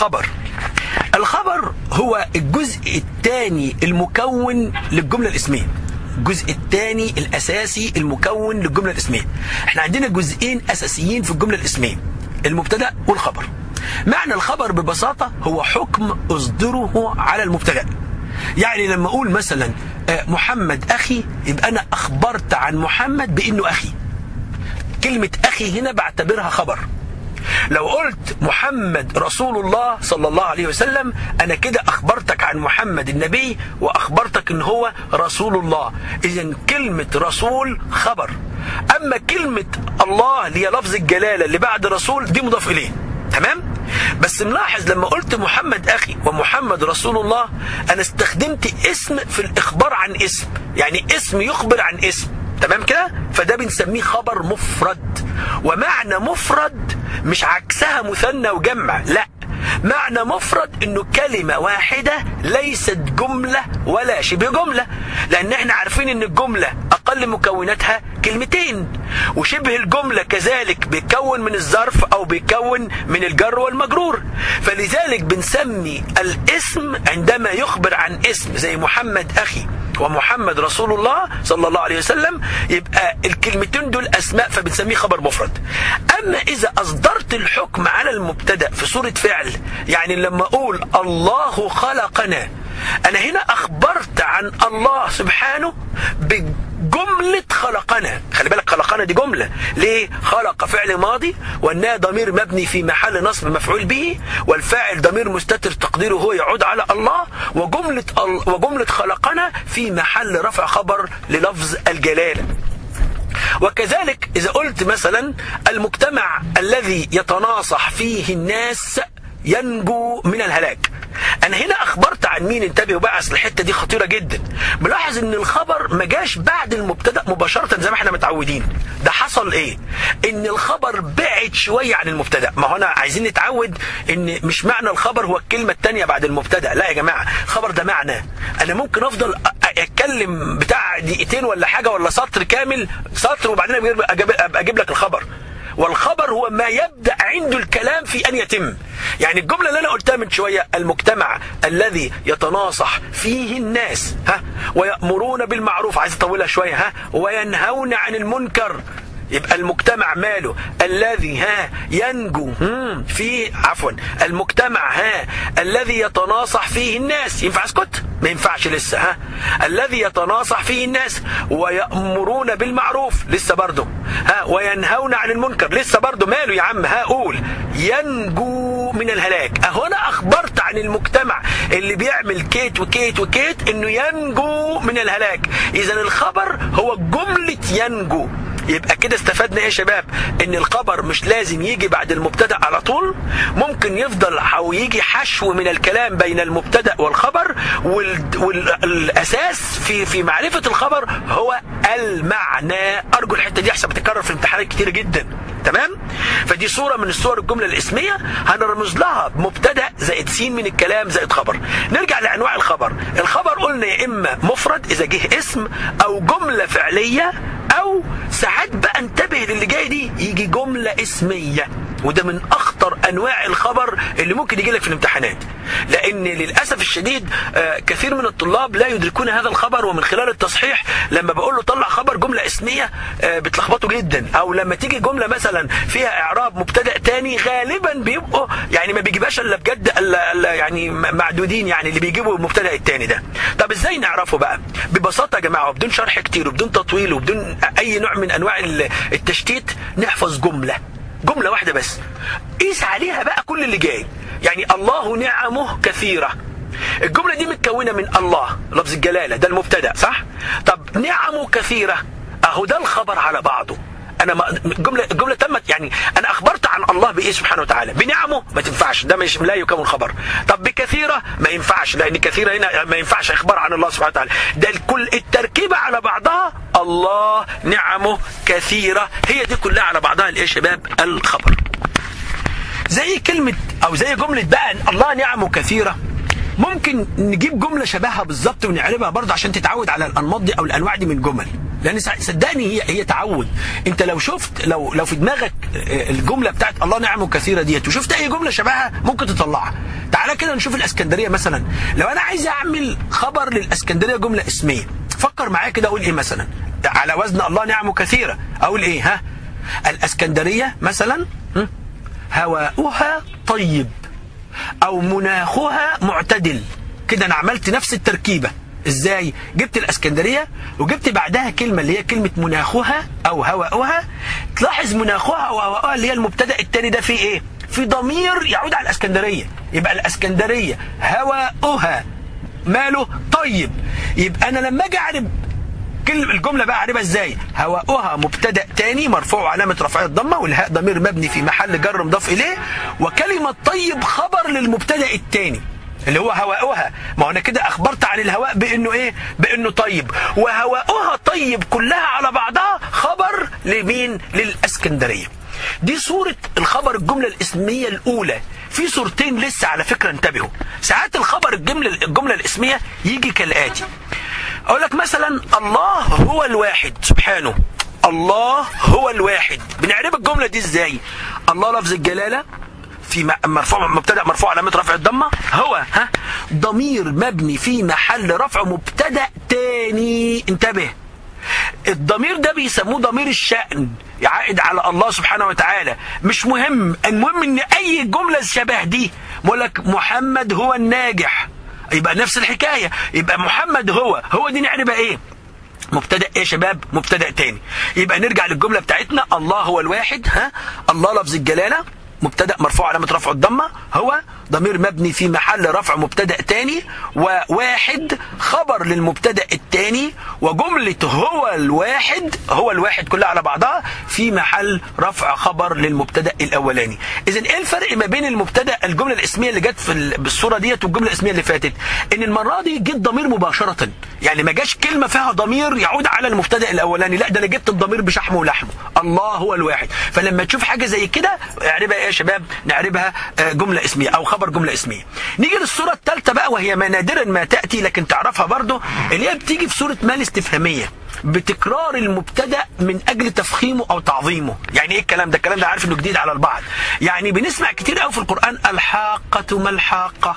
الخبر الخبر هو الجزء الثاني المكون للجملة الاسمية الجزء الثاني الاساسي المكون للجملة الاسمية احنا عندنا جزئين اساسيين في الجملة الاسمية المبتدا والخبر معنى الخبر ببساطة هو حكم اصدره على المبتدا يعني لما اقول مثلا آه، محمد اخي يبقى انا اخبرت عن محمد بانه اخي كلمة اخي هنا بعتبرها خبر لو قلت محمد رسول الله صلى الله عليه وسلم انا كده اخبرتك عن محمد النبي واخبرتك ان هو رسول الله اذا كلمة رسول خبر اما كلمة الله اللي هي لفظ الجلالة اللي بعد رسول دي مضاف اليه تمام بس ملاحظ لما قلت محمد اخي ومحمد رسول الله انا استخدمت اسم في الاخبار عن اسم يعني اسم يخبر عن اسم تمام كده فده بنسميه خبر مفرد ومعنى مفرد مش عكسها مثنى وجمع لا معنى مفرد انه كلمة واحدة ليست جملة ولا شبه جملة لان احنا عارفين ان الجملة اقل مكوناتها كلمتين وشبه الجملة كذلك بيتكون من الظرف او بيتكون من الجر والمجرور فلذلك بنسمي الاسم عندما يخبر عن اسم زي محمد اخي ومحمد رسول الله صلى الله عليه وسلم يبقى الكلمتين دول اسماء فبنسميه خبر مفرد اما اذا اصدرت الحكم على المبتدا في صوره فعل يعني لما اقول الله خلقنا انا هنا اخبرت عن الله سبحانه بجملة خلقنا خلي بالك خلقنا دي جملة ليه خلق فعل ماضي والناء ضمير مبني في محل نصب مفعول به والفاعل ضمير مستتر تقديره هو يعود على الله وجملة ال- وجملة خلقنا في محل رفع خبر للفظ الجلالة وكذلك إذا قلت مثلا المجتمع الذي يتناصح فيه الناس ينجو من الهلاك انا هنا اخبرت عن مين انتبهوا بقى اصل الحته دي خطيره جدا ملاحظ ان الخبر ما جاش بعد المبتدا مباشره زي ما احنا متعودين ده حصل ايه ان الخبر بعد شويه عن المبتدا ما هو انا عايزين نتعود ان مش معنى الخبر هو الكلمه الثانيه بعد المبتدا لا يا جماعه الخبر ده معنى انا ممكن افضل أ- اتكلم بتاع دقيقتين ولا حاجه ولا سطر كامل سطر وبعدين أجيب- أجيب- ابقى اجيب لك الخبر والخبر هو ما يبدا عنده الكلام في ان يتم يعني الجمله اللي انا قلتها من شويه المجتمع الذي يتناصح فيه الناس ها ويامرون بالمعروف عايز اطولها شويه ها وينهون عن المنكر يبقى المجتمع ماله الذي ها ينجو هم، في عفوا المجتمع ها الذي يتناصح فيه الناس ينفع اسكت ما ينفعش لسه ها الذي يتناصح فيه الناس ويأمرون بالمعروف لسه برضه ها وينهون عن المنكر لسه برضه ماله يا عم ها قول ينجو من الهلاك اهو انا اخبرت عن المجتمع اللي بيعمل كيت وكيت وكيت انه ينجو من الهلاك اذا الخبر هو جملة ينجو يبقى كده استفدنا ايه يا شباب ان الخبر مش لازم يجي بعد المبتدا على طول ممكن يفضل او يجي حشو من الكلام بين المبتدا والخبر وال- والاساس في في معرفه الخبر هو المعنى ارجو الحته دي احسن بتتكرر في الامتحانات كتير جدا تمام فدي صوره من الصور الجمله الاسميه هنرمز لها بمبتدا زائد س من الكلام زائد خبر نرجع لانواع الخبر الخبر قلنا يا اما مفرد اذا جه اسم او جمله فعليه او ساعات بقى انتبه للي جاي دي يجي جمله اسميه وده من اخطر انواع الخبر اللي ممكن يجي لك في الامتحانات لان للاسف الشديد آه، كثير من الطلاب لا يدركون هذا الخبر ومن خلال التصحيح لما بقول له طلع خبر جمله اسميه آه، بتلخبطه جدا او لما تيجي جمله مثلا فيها اعراب مبتدا تاني غالبا بيبقوا يعني ما بيجيبهاش الا بجد الا الا يعني م- معدودين يعني اللي بيجيبوا المبتدا التاني ده طب ازاي نعرفه بقى ببساطه يا جماعه وبدون شرح كتير وبدون تطويل وبدون اي نوع من انواع ال- التشتيت نحفظ جمله جملة واحدة بس قيس عليها بقى كل اللي جاي يعني الله نعمه كثيرة الجملة دي متكونة من الله لفظ الجلالة ده المبتدأ صح طب نعمه كثيرة اهو ده الخبر على بعضه انا ما الجمله الجمله تمت يعني انا اخبرت عن الله بايه سبحانه وتعالى بنعمه ما تنفعش ده مش لا يكون خبر طب بكثيره ما ينفعش لان كثيره هنا ما ينفعش اخبار عن الله سبحانه وتعالى ده الكل التركيبه على بعضها الله نعمه كثيره هي دي كلها على بعضها الايه يا شباب الخبر زي كلمه او زي جمله بقى الله نعمه كثيره ممكن نجيب جمله شبهها بالظبط ونعربها برضه عشان تتعود على الانماط دي او الانواع دي من الجمل لان صدقني هي هي تعود انت لو شفت لو لو في دماغك الجمله بتاعت الله نعمه كثيره ديت وشفت اي جمله شبهها ممكن تطلعها تعالى كده نشوف الاسكندريه مثلا لو انا عايز اعمل خبر للاسكندريه جمله اسميه فكر معايا كده اقول ايه مثلا على وزن الله نعمه كثيره اقول ايه ها الاسكندريه مثلا هواؤها طيب او مناخها معتدل كده انا عملت نفس التركيبه ازاي جبت الاسكندريه وجبت بعدها كلمه اللي هي كلمه مناخها او هواؤها تلاحظ مناخها وهواؤها اللي هي المبتدا الثاني ده فيه ايه في ضمير يعود على الاسكندريه يبقى الاسكندريه هواؤها ماله طيب يبقى انا لما اجي اعرب كلمة الجملة بقى اعربها ازاي هواؤها مبتدا تاني مرفوع علامة رفعه الضمة والهاء ضمير مبني في محل جر مضاف اليه وكلمة طيب خبر للمبتدا التاني اللي هو هواؤها ما هو انا كده اخبرت عن الهواء بانه ايه بانه طيب وهواؤها طيب كلها على بعضها خبر لمين للاسكندريه دي صورة الخبر الجملة الاسمية الأولى في صورتين لسه على فكرة انتبهوا ساعات الخبر الجملة, الجملة الاسمية يجي كالآتي أقول لك مثلا الله هو الواحد سبحانه الله هو الواحد بنعرف الجملة دي ازاي الله لفظ الجلالة في مرفوع مبتدا مرفوع علامه رفع الضمه هو ها ضمير مبني في محل رفع مبتدا تاني انتبه الضمير ده بيسموه ضمير الشأن يعائد على الله سبحانه وتعالى مش مهم المهم ان اي جمله شبه دي بقول لك محمد هو الناجح يبقى نفس الحكايه يبقى محمد هو هو دي نعربها ايه مبتدا ايه يا شباب مبتدا تاني يبقى نرجع للجمله بتاعتنا الله هو الواحد ها الله لفظ الجلاله مبتدا مرفوع علامه رفع الضمه هو ضمير مبني في محل رفع مبتدا تاني وواحد خبر للمبتدا التاني وجمله هو الواحد هو الواحد كلها على بعضها في محل رفع خبر للمبتدا الاولاني اذا ايه الفرق ما بين المبتدا الجمله الاسميه اللي جت في بالصوره ديت والجمله الاسميه اللي فاتت ان المره دي جت ضمير مباشره يعني ما جاش كلمه فيها ضمير يعود على المبتدا الاولاني لا ده انا جبت الضمير بشحمه ولحمه الله هو الواحد فلما تشوف حاجه زي كده اعربها ايه يا شباب نعربها جمله اسميه او خبر جمله اسميه نيجي للصوره الثالثه بقى وهي ما نادرا ما تاتي لكن تعرفها برضه اللي هي بتيجي في صوره ما الاستفهاميه بتكرار المبتدا من اجل تفخيمه او تعظيمه يعني ايه الكلام ده الكلام ده عارف انه جديد على البعض يعني بنسمع كتير قوي في القران الحاقه ما الحاقه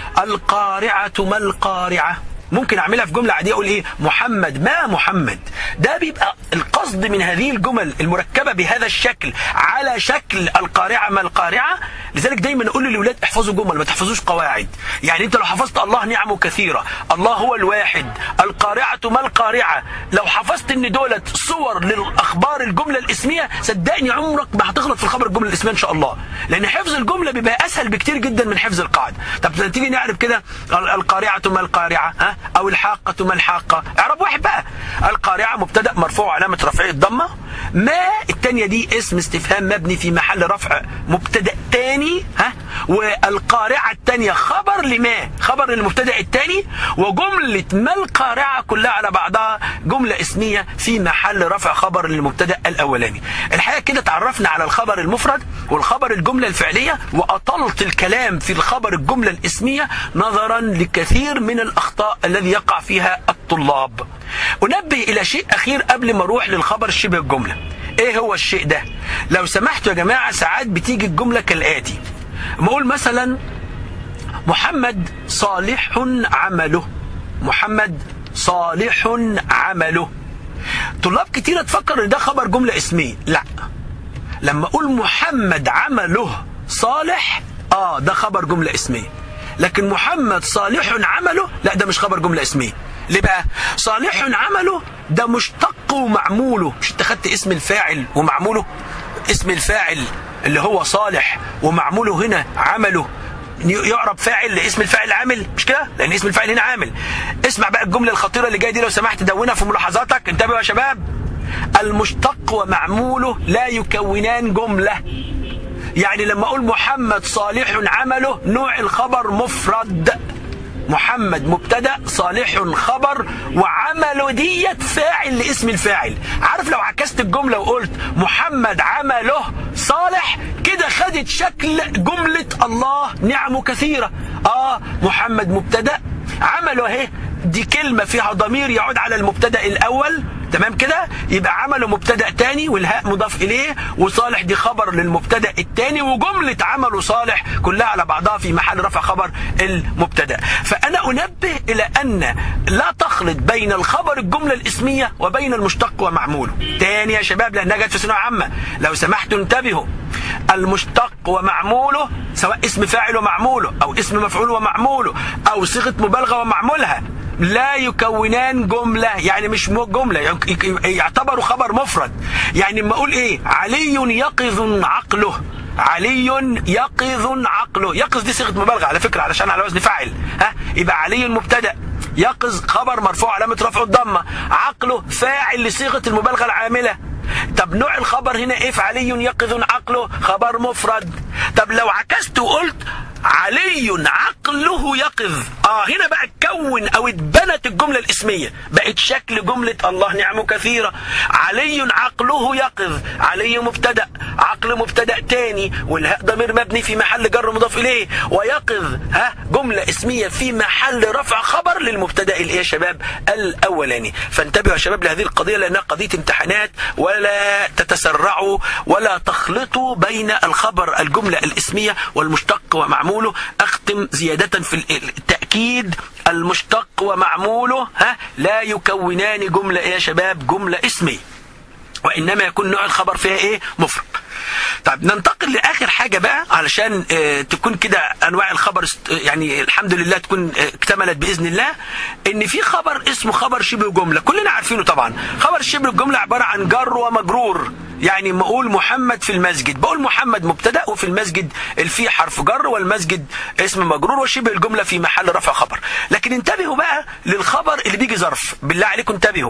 القارعه ما القارعه ممكن اعملها في جمله عاديه اقول ايه محمد ما محمد ده بيبقى القصد من هذه الجمل المركبه بهذا الشكل على شكل القارعه ما القارعه لذلك دايما اقول للاولاد احفظوا جمل ما تحفظوش قواعد يعني انت لو حفظت الله نعمه كثيره الله هو الواحد القارعه ما القارعه لو حفظت ان دولت صور للاخبار الجمله الاسميه صدقني عمرك ما هتغلط في الخبر الجمله الاسميه ان شاء الله لان حفظ الجمله بيبقى اسهل بكتير جدا من حفظ القاعده طب تيجي نعرف كده القارعه ما القارعه ها او الحاقه ما الحاقه اعرب واحد بقى القارعه مبتدا مرفوع علامه رفعه الضمه ما الثانيه دي اسم استفهام مبني في محل رفع مبتدا تاني ها والقارعه الثانيه خبر لما خبر للمبتدا الثاني وجمله ما القارعه كلها على بعضها جمله اسميه في محل رفع خبر للمبتدا الاولاني الحقيقه كده تعرفنا على الخبر المفرد والخبر الجمله الفعليه واطلت الكلام في الخبر الجمله الاسميه نظرا لكثير من الاخطاء الذي يقع فيها الطلاب انبه الى شيء اخير قبل ما اروح للخبر شبه الجمله ايه هو الشيء ده لو سمحتوا يا جماعه ساعات بتيجي الجمله كالاتي بقول مثلا محمد صالح عمله محمد صالح عمله طلاب كتيرة تفكر ان ده خبر جملة اسمية لا لما اقول محمد عمله صالح اه ده خبر جملة اسمية لكن محمد صالح عمله لا ده مش خبر جملة اسمية ليه بقى صالح عمله ده مشتق ومعموله مش انت خدت اسم الفاعل ومعموله اسم الفاعل اللي هو صالح ومعموله هنا عمله يعرب فاعل لاسم الفاعل عامل مش كده لان اسم الفاعل هنا عامل اسمع بقى الجمله الخطيره اللي جايه دي لو سمحت دونها في ملاحظاتك انتبهوا يا شباب المشتق ومعموله لا يكونان جمله يعني لما اقول محمد صالح عمله نوع الخبر مفرد محمد مبتدا صالح خبر وعمله ديت فاعل لاسم الفاعل عارف لو عكست الجمله وقلت محمد عمله صالح كده خدت شكل جمله الله نعمه كثيره اه محمد مبتدا عمله اهي دي كلمه فيها ضمير يعود على المبتدا الاول تمام كده يبقى عمله مبتدا تاني والهاء مضاف اليه وصالح دي خبر للمبتدا التاني وجمله عمله صالح كلها على بعضها في محل رفع خبر المبتدا فانا انبه الى ان لا تخلط بين الخبر الجمله الاسميه وبين المشتق ومعموله تاني يا شباب لانها جت في ثانويه عامه لو سمحتوا انتبهوا المشتق ومعموله سواء اسم فاعل ومعموله او اسم مفعول ومعموله او صيغه مبالغه ومعمولها لا يكونان جملة يعني مش جملة يعتبروا خبر مفرد يعني لما أقول إيه علي يقظ عقله علي يقظ عقله يقظ دي صيغة مبالغة على فكرة علشان على وزن فاعل ها يبقى علي مبتدأ يقظ خبر مرفوع علامة رفعه الضمة عقله فاعل لصيغة المبالغة العاملة طب نوع الخبر هنا ايه فعلي يقظ عقله خبر مفرد طب لو عكست وقلت علي عقله يقظ اه هنا بقى اتكون او اتبنت الجمله الاسميه بقت شكل جمله الله نعمه كثيره علي عقله يقظ علي مبتدا عقل مبتدا تاني والهاء ضمير مبني في محل جر مضاف اليه ويقظ ها جمله اسميه في محل رفع خبر للمبتدا الايه يا شباب الاولاني فانتبهوا يا شباب لهذه القضيه لانها قضيه امتحانات ولا تتسرعوا ولا تخلطوا بين الخبر الجمله الاسميه والمشتق ومعمول ومعموله اختم زيادة في التأكيد المشتق ومعموله ها لا يكونان جملة يا شباب جملة اسمية وإنما يكون نوع الخبر فيها إيه مفرد طيب ننتقل لاخر حاجه بقى علشان اه تكون كده انواع الخبر يعني الحمد لله تكون اه اكتملت باذن الله ان في خبر اسمه خبر شبه جمله كلنا عارفينه طبعا خبر شبه الجمله عباره عن جر ومجرور يعني ما اقول محمد في المسجد بقول محمد مبتدا وفي المسجد الفي حرف جر والمسجد اسم مجرور وشبه الجمله في محل رفع خبر لكن انتبهوا بقى للخبر اللي بيجي ظرف بالله عليكم انتبهوا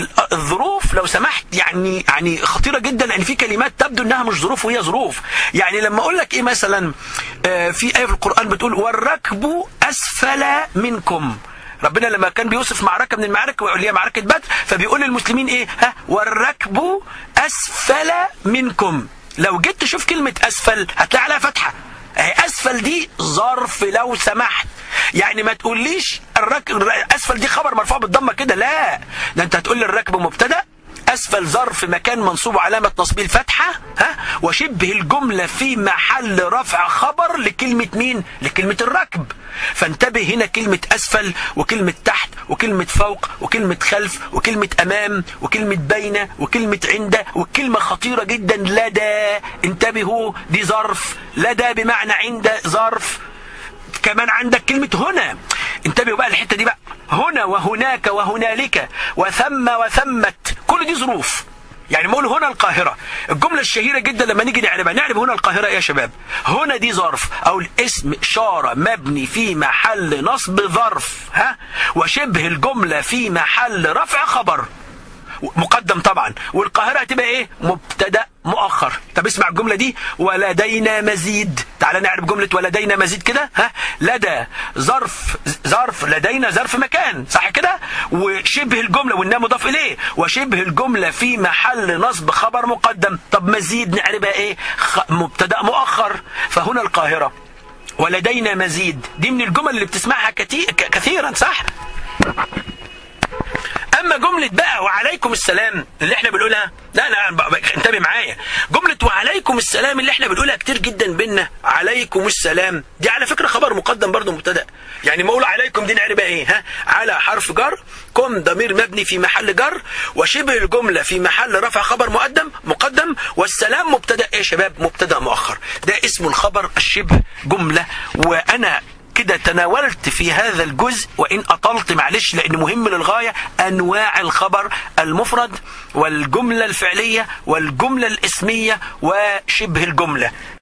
الظروف لو سمحت يعني يعني خطيره جدا لان في كلمات تبدو انها مش ظروف وهي ظروف يعني لما اقول لك ايه مثلا آه في ايه في القران بتقول والركب اسفل منكم ربنا لما كان بيوصف معركه من المعارك اللي هي معركه بدر فبيقول للمسلمين ايه ها والركب اسفل منكم لو جيت تشوف كلمه اسفل هتلاقي عليها فتحه اسفل دي ظرف لو سمحت يعني ما تقوليش الركب اسفل دي خبر مرفوع بالضمه كده لا ده انت هتقول لي الركب مبتدا أسفل ظرف مكان منصوب علامة نصبه الفتحة ها وشبه الجملة في محل رفع خبر لكلمة مين؟ لكلمة الركب فانتبه هنا كلمة أسفل وكلمة تحت وكلمة فوق وكلمة خلف وكلمة أمام وكلمة بين وكلمة عند وكلمة خطيرة جدا لدى انتبهوا دي ظرف لدى بمعنى عند ظرف كمان عندك كلمة هنا انتبهوا بقى الحتة دي بقى هنا وهناك وهنالك وثم وثمت كل دي ظروف يعني نقول هنا القاهرة الجملة الشهيرة جدا لما نيجي نعربها نعرب هنا القاهرة يا شباب هنا دي ظرف أو الاسم إشارة مبني في محل نصب ظرف ها وشبه الجملة في محل رفع خبر مقدم طبعا والقاهرة هتبقى ايه مبتدأ مؤخر طب اسمع الجملة دي ولدينا مزيد تعال نعرف جملة ولدينا مزيد كده ها لدى ظرف ظرف لدينا ظرف مكان صح كده وشبه الجملة والنام مضاف إليه وشبه الجملة في محل نصب خبر مقدم طب مزيد نعرفها ايه مبتدأ مؤخر فهنا القاهرة ولدينا مزيد دي من الجمل اللي بتسمعها كثيرا صح اما جمله بقى وعليكم السلام اللي احنا بنقولها لا لا انتبه معايا جمله وعليكم السلام اللي احنا بنقولها كتير جدا بينا عليكم السلام دي على فكره خبر مقدم برضه مبتدا يعني ما اقول عليكم دي نعرف ايه ها على حرف جر كم ضمير مبني في محل جر وشبه الجمله في محل رفع خبر مقدم مقدم والسلام مبتدا ايه يا شباب مبتدا مؤخر ده اسمه الخبر الشبه جمله وانا كده تناولت في هذا الجزء وإن أطلت معلش لأن مهم للغاية أنواع الخبر المفرد والجملة الفعلية والجملة الاسمية وشبه الجملة